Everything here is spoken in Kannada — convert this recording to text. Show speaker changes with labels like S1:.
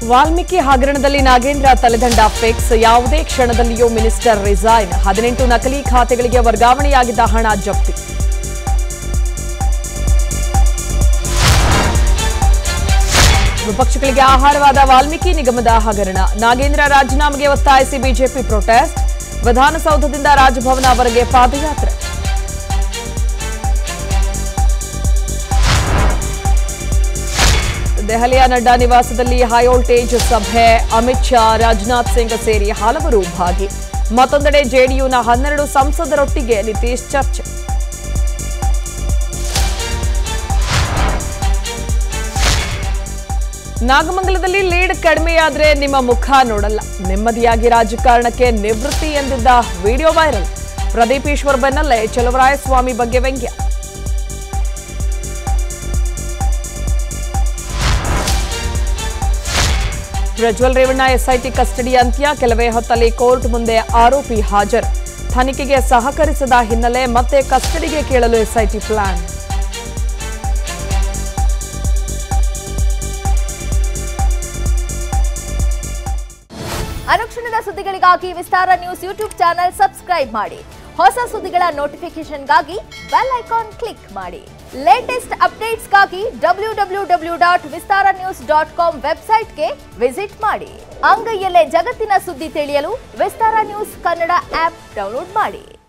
S1: ವಾಲ್ಮೀಕಿ ಹಗರಣದಲ್ಲಿ ನಾಗೇಂದ್ರ ತಲೆದಂಡ ಫಿಕ್ಸ್ ಯಾವುದೇ ಕ್ಷಣದಲ್ಲಿಯೂ ಮಿನಿಸ್ಟರ್ ರಿಸೈನ್ ಹದಿನೆಂಟು ನಕಲಿ ಖಾತೆಗಳಿಗೆ ವರ್ಗಾವಣೆಯಾಗಿದ್ದ ಹಣ ಜಪ್ತಿ ವಿಪಕ್ಷಗಳಿಗೆ ಆಹಾರವಾದ ವಾಲ್ಮೀಕಿ ನಿಗಮದ ಹಗರಣ ನಾಗೇಂದ್ರ ರಾಜೀನಾಮೆಗೆ ಒತ್ತಾಯಿಸಿ ಬಿಜೆಪಿ ಪ್ರೊಟೆಸ್ಟ್ ವಿಧಾನಸೌಧದಿಂದ ರಾಜಭವನವರೆಗೆ ಪಾದಯಾತ್ರೆ ದೆಹಲಿಯ ನಡ್ಡಾ ನಿವಾಸದಲ್ಲಿ ಹೈವೋಲ್ಟೇಜ್ ಸಭೆ ಅಮಿತ್ ಶಾ ರಾಜನಾಥ್ ಸಿಂಗ್ ಸೇರಿ ಹಲವರು ಭಾಗಿ ಮತ್ತೊಂದೆಡೆ ಜೆಡಿಯುನ ಹನ್ನೆರಡು ಸಂಸದರೊಟ್ಟಿಗೆ ನಿತೀಶ್ ಚರ್ಚೆ ನಾಗಮಂಗಲದಲ್ಲಿ ಲೀಡ್ ಕಡಿಮೆಯಾದ್ರೆ ನಿಮ್ಮ ಮುಖ ನೋಡಲ್ಲ ನೆಮ್ಮದಿಯಾಗಿ ರಾಜಕಾರಣಕ್ಕೆ ನಿವೃತ್ತಿ ಎಂದಿದ್ದ ವಿಡಿಯೋ ವೈರಲ್ ಪ್ರದೀಪ್ ಈಶ್ವರ್ ಬೆನ್ನಲ್ಲೇ ಚಲವರಾಯಸ್ವಾಮಿ ಬಗ್ಗೆ ವ್ಯಂಗ್ಯ ಪ್ರಜ್ವಲ್ ರೇವಣ್ಣ ಎಸ್ಐಟಿ ಕಸ್ಟಡಿ ಅಂತ್ಯ ಕೆಲವೇ ಹೊತ್ತಲ್ಲಿ ಕೋರ್ಟ್ ಮುಂದೆ ಆರೋಪಿ ಹಾಜರು ತನಿಖೆಗೆ ಸಹಕರಿಸದ ಹಿನ್ನೆಲೆ ಮತ್ತೆ ಕಸ್ಟಡಿಗೆ ಕೇಳಲು ಎಸ್ಐಟಿ ಪ್ಲಾನ್
S2: ಅನುಕ್ಷಣದ ಸುದ್ದಿಗಳಿಗಾಗಿ Vistara news YouTube channel subscribe ಮಾಡಿ ಹೊಸ ಸುದ್ದಿಗಳ ನೋಟಿಫಿಕೇಶನ್ಗಾಗಿ ಬೆಲ್ ಐಕಾನ್ ಕ್ಲಿಕ್ ಮಾಡಿ ಲೇಟೆಸ್ಟ್ ಅಪ್ಡೇಟ್ಸ್ಗಾಗಿ W W W dot Vistara news dot com ವೆಬ್ಸೈಟ್ಗೆ ವಿಸಿಟ್ ಮಾಡಿ ಅಂಗೈಯಲ್ಲೇ ಜಗತ್ತಿನ ಸುದ್ದಿ ತಿಳಿಯಲು Vistara news Kannada app download ಮಾಡಿ